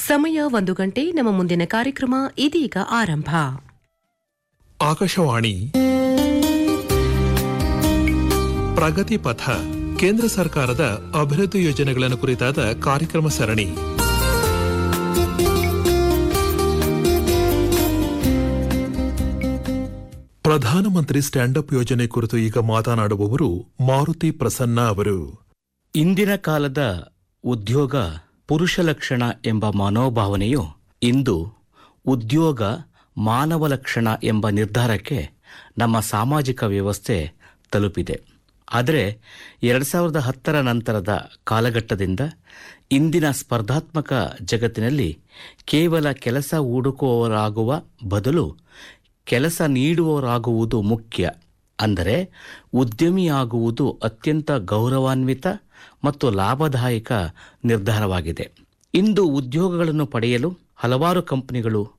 ಸಮಯ ಒಂದು ಗಂಟೆ ನಮ್ಮ ಮುಂದಿನ ಕಾರ್ಯಕ್ರಮ ಇದೀಗ ಆರಂಭ ಆಕಾಶವಾಣಿ ಪ್ರಗತಿ ಪಥ ಕೇಂದ್ರ ಸರ್ಕಾರದ ಅಭಿವೃದ್ಧಿ ಯೋಜನೆಗಳನ್ನು ಕುರಿತಾದ ಕಾರ್ಯಕ್ರಮ ಸರಣಿ ಪ್ರಧಾನಮಂತ್ರಿ ಸ್ಟ್ಯಾಂಡ್ ಅಪ್ ಯೋಜನೆ ಕುರಿತು ಈಗ ಮಾತನಾಡುವವರು ಮಾರುತಿ ಪ್ರಸನ್ನ ಅವರು ಇಂದಿನ ಕಾಲದ ಉದ್ಯೋಗ ಪುರುಷ ಲಕ್ಷಣ ಎಂಬ ಮನೋಭಾವನೆಯು ಇಂದು ಉದ್ಯೋಗ ಮಾನವ ಲಕ್ಷಣ ಎಂಬ ನಿರ್ಧಾರಕ್ಕೆ ನಮ್ಮ ಸಾಮಾಜಿಕ ವ್ಯವಸ್ಥೆ ತಲುಪಿದೆ ಆದರೆ ಎರಡು ಸಾವಿರದ ಹತ್ತರ ನಂತರದ ಕಾಲಘಟ್ಟದಿಂದ ಇಂದಿನ ಸ್ಪರ್ಧಾತ್ಮಕ ಜಗತ್ತಿನಲ್ಲಿ ಕೇವಲ ಕೆಲಸ ಹುಡುಕುವವರಾಗುವ ಬದಲು ಕೆಲಸ ನೀಡುವವರಾಗುವುದು ಮುಖ್ಯ ಅಂದರೆ ಉದ್ಯಮಿಯಾಗುವುದು ಅತ್ಯಂತ ಗೌರವಾನ್ವಿತ ಮತ್ತು ಲಾಭದಾಯಕ ನಿರ್ಧಾರವಾಗಿದೆ ಇಂದು ಉದ್ಯೋಗಗಳನ್ನು ಪಡೆಯಲು ಹಲವಾರು ಕಂಪನಿಗಳು